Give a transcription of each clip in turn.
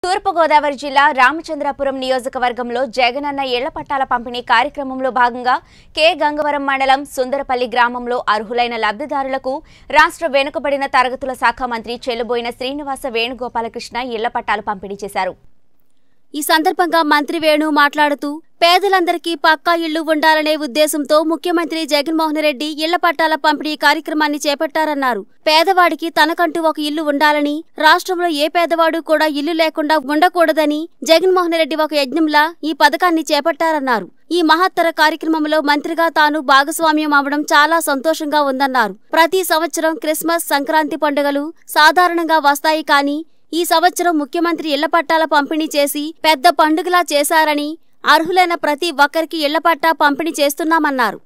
తూర్పుగోదావరి జిల్లా రామచంద్రాపురం నియోజకవర్గంలో జగనన్న ఇళ్ల పట్టాల పంపిణీ కార్యక్రమంలో భాగంగా కె గంగవరం మండలం సుందరపల్లి గ్రామంలో అర్హులైన లబ్ధిదారులకు రాష్ట్ర వెనుకబడిన తరగతుల శాఖ మంత్రి చెల్లుబోయిన శ్రీనివాస వేణుగోపాలకృష్ణ ఇళ్ల పట్టాలు పంపిణీ చేశారు ఈ సందర్భంగా మంత్రి వేణు మాట్లాడుతూ పేదలందరికీ పక్కా ఇళ్లు ఉండాలనే ఉద్దేశంతో ముఖ్యమంత్రి జగన్మోహన్ రెడ్డి ఇళ్ల పట్టాల పంపిణీ కార్యక్రమాన్ని చేపట్టారన్నారు పేదవాడికి తనకంటూ ఒక ఇల్లు ఉండాలని రాష్ట్రంలో ఏ పేదవాడు కూడా ఇల్లు లేకుండా ఉండకూడదని జగన్మోహన్ రెడ్డి ఒక యజ్ఞంలా ఈ పథకాన్ని చేపట్టారన్నారు ఈ మహత్తర కార్యక్రమంలో మంత్రిగా తాను భాగస్వామ్యం అవడం చాలా సంతోషంగా ఉందన్నారు ప్రతి సంవత్సరం క్రిస్మస్ సంక్రాంతి పండుగలు సాధారణంగా వస్తాయి కానీ ఈ సంవత్సరం ముఖ్యమంత్రి ఇళ్ల పట్టాల పంపిణీ చేసి పెద్ద పండుగలా చేశారని అర్హులైన ప్రతి ఒక్కరికి ఇళ్ల పట్టా పంపిణీ చేస్తున్నామన్నారు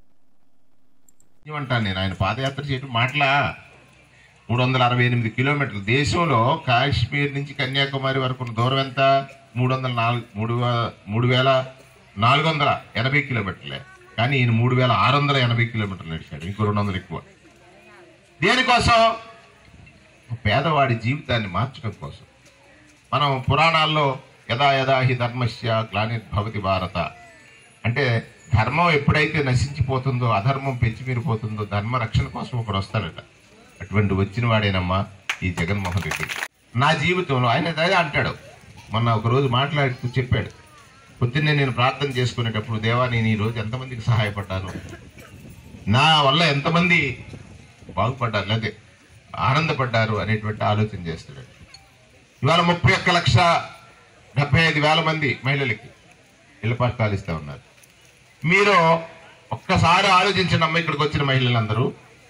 ఏమంటాను నేను ఆయన పాదయాత్ర చేయడం మాటలా మూడు వందల అరవై ఎనిమిది కిలోమీటర్లు దేశంలో కాశ్మీర్ నుంచి కన్యాకుమారి వరకు ఉన్న దూరం ఎంత మూడు వందల నాలుగు మూడు వే- మూడు వేల నాలుగు వందల ఎనభై కిలోమీటర్లే కానీ ఈయన మూడు వేల ఆరు వందల ఎనభై కిలోమీటర్లు నడిచాడు ఇంకో రెండు వందలు ఎక్కువ దేనికోసం పేదవాడి జీవితాన్ని మార్చడం కోసం మనం పురాణాల్లో యథా యథా హి ధర్మస్య గ్లానిర్భవతి భారత అంటే ధర్మం ఎప్పుడైతే నశించిపోతుందో అధర్మం పెంచిమీరిపోతుందో ధర్మ రక్షణ కోసం ఒకడు వస్తాడట అటువంటి వచ్చిన వాడేనమ్మా ఈ జగన్మోహన్ రెడ్డి నా జీవితంలో ఆయన అదే అంటాడు మొన్న ఒక రోజు మాట్లాడుతూ చెప్పాడు పొద్దున్నే నేను ప్రార్థన చేసుకునేటప్పుడు దేవా నేను ఈ రోజు ఎంతమందికి సహాయపడ్డాను నా వల్ల ఎంతమంది బాగుపడ్డారు లేదా ఆనందపడ్డారు అనేటువంటి ఆలోచన చేస్తాడు ఇవాళ ముప్పై ఒక్క లక్ష డెబ్బై ఐదు వేల మంది మహిళలకి ఇళ్ల పట్టాలు ఇస్తా ఉన్నారు మీరు ఒక్కసారి ఆలోచించండి అమ్మ ఇక్కడికి వచ్చిన మహిళలందరూ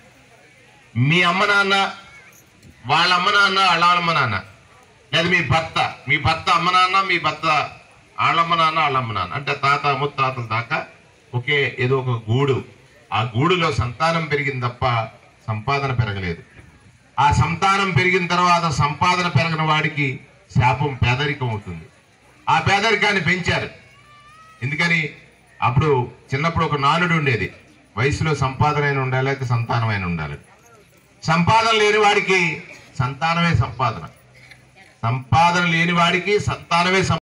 మీ అమ్మ నాన్న వాళ్ళ అమ్మ నాన్న వాళ్ళ అమ్మ నాన్న లేదా మీ భర్త మీ భర్త అమ్మ నాన్న మీ భర్త వాళ్ళమ్మ నాన్న వాళ్ళమ్మ నాన్న అంటే తాత ముత్తాతల దాకా ఒకే ఏదో ఒక గూడు ఆ గూడులో సంతానం పెరిగింది తప్ప సంపాదన పెరగలేదు ఆ సంతానం పెరిగిన తర్వాత సంపాదన పెరగని వాడికి శాపం పేదరికం అవుతుంది ఆ పేదరికాన్ని పెంచారు ఎందుకని అప్పుడు చిన్నప్పుడు ఒక నానుడు ఉండేది వయసులో సంపాదన అయిన ఉండాలి అయితే సంతానం అయిన ఉండాలి సంపాదన లేని వాడికి సంతానమే సంపాదన సంపాదన లేని వాడికి సంతానమే సం-